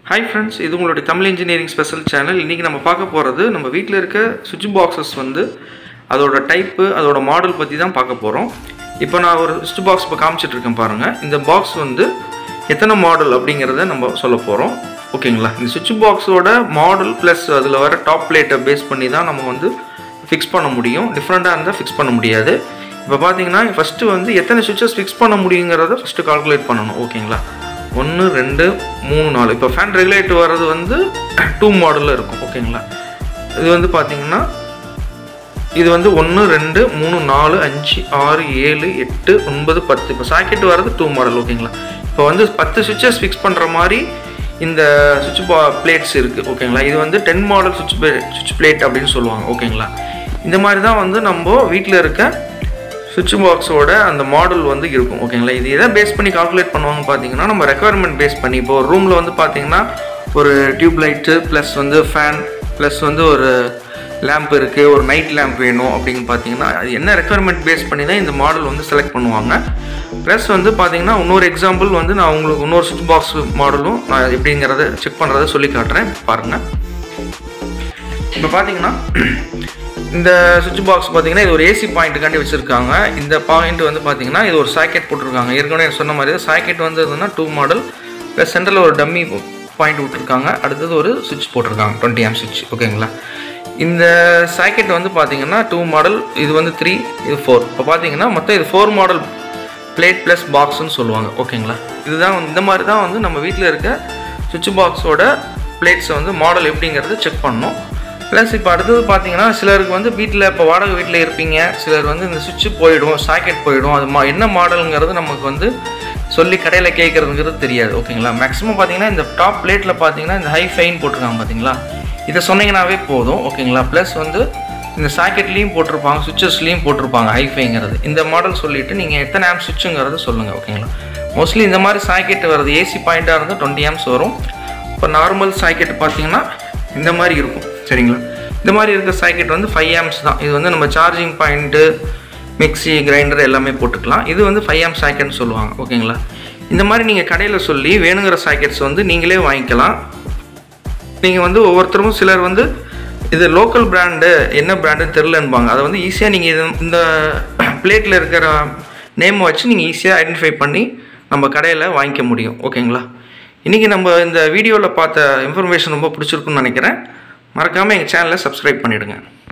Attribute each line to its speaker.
Speaker 1: hi friends இது உங்களுடைய Tamil engineering special channel இன்றைக்கி நம்ம பார்க்க போகிறது நம்ம வீட்டில் இருக்க சுவிட்ச் பாக்ஸஸ் வந்து அதோட டைப்பு அதோட மாடல் பற்றி தான் பார்க்க போகிறோம் இப்போ நான் ஒரு சுவிட்ச் பாக்ஸ் இப்போ காமிச்சிட்டு இருக்கேன் பாருங்கள் இந்த பாக்ஸ் வந்து எத்தனை மாடல் அப்படிங்கிறத நம்ம சொல்ல போகிறோம் ஓகேங்களா இந்த சுவிட்ச் பாக்ஸோட மாடல் ப்ளஸ் அதில் வர டாப் பிளேட்டை பேஸ் பண்ணி தான் நம்ம வந்து ஃபிக்ஸ் பண்ண முடியும் டிஃப்ரெண்ட்டாக இருந்தால் ஃபிக்ஸ் பண்ண முடியாது இப்போ பார்த்தீங்கன்னா ஃபஸ்ட்டு வந்து எத்தனை சுவிட்சஸ் ஃபிக்ஸ் பண்ண முடியுங்கிறத ஃபஸ்ட்டு கால்குலேட் பண்ணணும் ஓகேங்களா ஒன்று ரெண்டு மூணு நாலு இப்போ ஃபேன் ரெகுலேட்டர் வர்றது வந்து டூ மாடலில் இருக்கும் ஓகேங்களா இது வந்து பார்த்தீங்கன்னா இது வந்து ஒன்று ரெண்டு மூணு நாலு அஞ்சு ஆறு ஏழு எட்டு ஒன்பது பத்து இப்போ சாக்கெட் வர்றது டூ மாடல் ஓகேங்களா இப்போ வந்து பத்து சுவிட்சஸ் ஃபிக்ஸ் பண்ணுற மாதிரி இந்த சுவிட்ச் பா பிளேட்ஸ் இருக்குது ஓகேங்களா இது வந்து டென் மாடல் சுவிட்ச் சுவிட்ச் பிளேட் அப்படின்னு சொல்லுவாங்க ஓகேங்களா இந்த மாதிரி தான் வந்து நம்ம வீட்டில் இருக்க சுவிட்ச் பாக்ஸோட அந்த மாடல் வந்து இருக்கும் ஓகேங்களா இது எதை பேஸ் பண்ணி கால்குலேட் பண்ணுவாங்க பார்த்தீங்கன்னா நம்ம ரெக்குவயர்மெண்ட் பேஸ் பண்ணி இப்போ ஒரு ரூமில் வந்து பார்த்தீங்கன்னா ஒரு டியூப் லைட்டு ப்ளஸ் வந்து ஃபேன் ப்ளஸ் வந்து ஒரு லேம்ப் இருக்குது ஒரு நைட் லேம்ப் வேணும் அப்படின்னு பார்த்தீங்கன்னா அது என்ன ரெக்குவயர்மெண்ட் பேஸ் பண்ணி தான் இந்த மாடல் வந்து செலக்ட் பண்ணுவாங்க ப்ளஸ் வந்து பார்த்தீங்கன்னா இன்னொரு எக்ஸாம்பிள் வந்து நான் உங்களுக்கு இன்னொரு சுவிட்ச் பாக்ஸ் மாடலும் நான் எப்படிங்கிறத செக் பண்ணுறத சொல்லி காட்டுறேன் பாருங்கள் இப்போ பார்த்தீங்கன்னா இந்த சுவிட்ச் பாக்ஸ் பார்த்தீங்கன்னா இது ஒரு ஏசி பாயிண்ட்டுக்காண்டி வச்சுருக்காங்க இந்த பாயிண்ட் வந்து பார்த்தீங்கன்னா இது ஒரு சாக்கெட் போட்டிருக்காங்க ஏற்கனவே சொன்ன மாதிரி சாக்கெட் வந்து எதுனா டூ மாடல் ப்ளஸ் சென்டரில் ஒரு டம்மி பாயிண்ட் விட்டுருக்காங்க அடுத்தது ஒரு சுவிட்ச் போட்டிருக்காங்க டுவெண்ட்டி ஆம் சுவிட்ச் ஓகேங்களா இந்த சாக்கெட் வந்து பார்த்தீங்கன்னா டூ மாடல் இது வந்து த்ரீ இது ஃபோர் இப்போ பார்த்தீங்கன்னா மொத்தம் இது ஃபோர் மாடல் பிளேட் ப்ளஸ் பாக்ஸ்னு சொல்லுவாங்க ஓகேங்களா இதுதான் வந்து- இந்த மாதிரி தான் வந்து நம்ம வீட்டில் இருக்க சுவிட்ச் பாக்ஸோட பிளேட்ஸை வந்து மாடல் எப்படிங்கிறத செக் பண்ணணும் ப்ளஸ் இப்போ அடுத்தது பார்த்தீங்கன்னா சிலருக்கு வந்து வீட்டில் இப்போ வாடகை வீட்டில் இருப்பீங்க சிலர் வந்து இந்த சுவிட்ச் போயிடும் சாக்கெட் போயிடும் அது மா என்ன மாடலுங்கிறது நமக்கு வந்து சொல்லி கடையில் கேட்குறதுங்கிறது தெரியாது ஓகேங்களா மேக்ஸிமம் பார்த்தீங்கன்னா இந்த டாப் பிளேட்டில் பார்த்தீங்கன்னா இந்த ஹை ஃபைன் போட்டிருக்காங்க பார்த்தீங்களா இதை சொன்னீங்கன்னாவே போதும் ஓகேங்களா ப்ளஸ் வந்து இந்த சாக்கெட்லேயும் போட்டிருப்பாங்க சுவிச்சஸ்லேயும் போட்டிருப்பாங்க ஹைஃபைங்கிறது இந்த மாடல் சொல்லிவிட்டு நீங்கள் எத்தனை ஆம்ப் சுவிட்சுங்கிறத சொல்லுங்கள் ஓகேங்களா மோஸ்ட்லி இந்த மாதிரி சாக்கெட் வருது ஏசி பாயிண்ட்டாக இருந்தால் டுவெண்ட்டி ஆம்ஸ் வரும் இப்போ நார்மல் சாக்கெட் பார்த்தீங்கன்னா இந்த மாதிரி இருக்கும் சரிங்களா இந்த மாதிரி இருக்க சாக்கெட் வந்து ஃபைவ் ஆம்ஸ் தான் இது வந்து நம்ம சார்ஜிங் பாயிண்ட்டு மிக்ஸி கிரைண்டர் எல்லாமே போட்டுக்கலாம் இது வந்து ஃபைவ் ஆம் சாக்கெட்னு சொல்லுவாங்க ஓகேங்களா இந்த மாதிரி நீங்கள் கடையில் சொல்லி வேணுங்கிற சாக்கெட்ஸ் வந்து நீங்களே வாங்கிக்கலாம் நீங்கள் வந்து ஒவ்வொருத்தரும் சிலர் வந்து இது லோக்கல் பிராண்டு என்ன பிராண்டுன்னு தெரிலன்பாங்க அதை வந்து ஈஸியாக நீங்கள் இது இந்த பிளேட்டில் இருக்கிற நேமை வச்சு நீங்கள் ஈஸியாக ஐடென்டிஃபை பண்ணி நம்ம கடையில் வாங்கிக்க முடியும் ஓகேங்களா இன்றைக்கி நம்ம இந்த வீடியோவில் பார்த்த இன்ஃபர்மேஷன் ரொம்ப பிடிச்சிருக்குன்னு நினைக்கிறேன் மறக்காமல் எங்கள் சேனலை சப்ஸ்கிரைப் பண்ணிவிடுங்க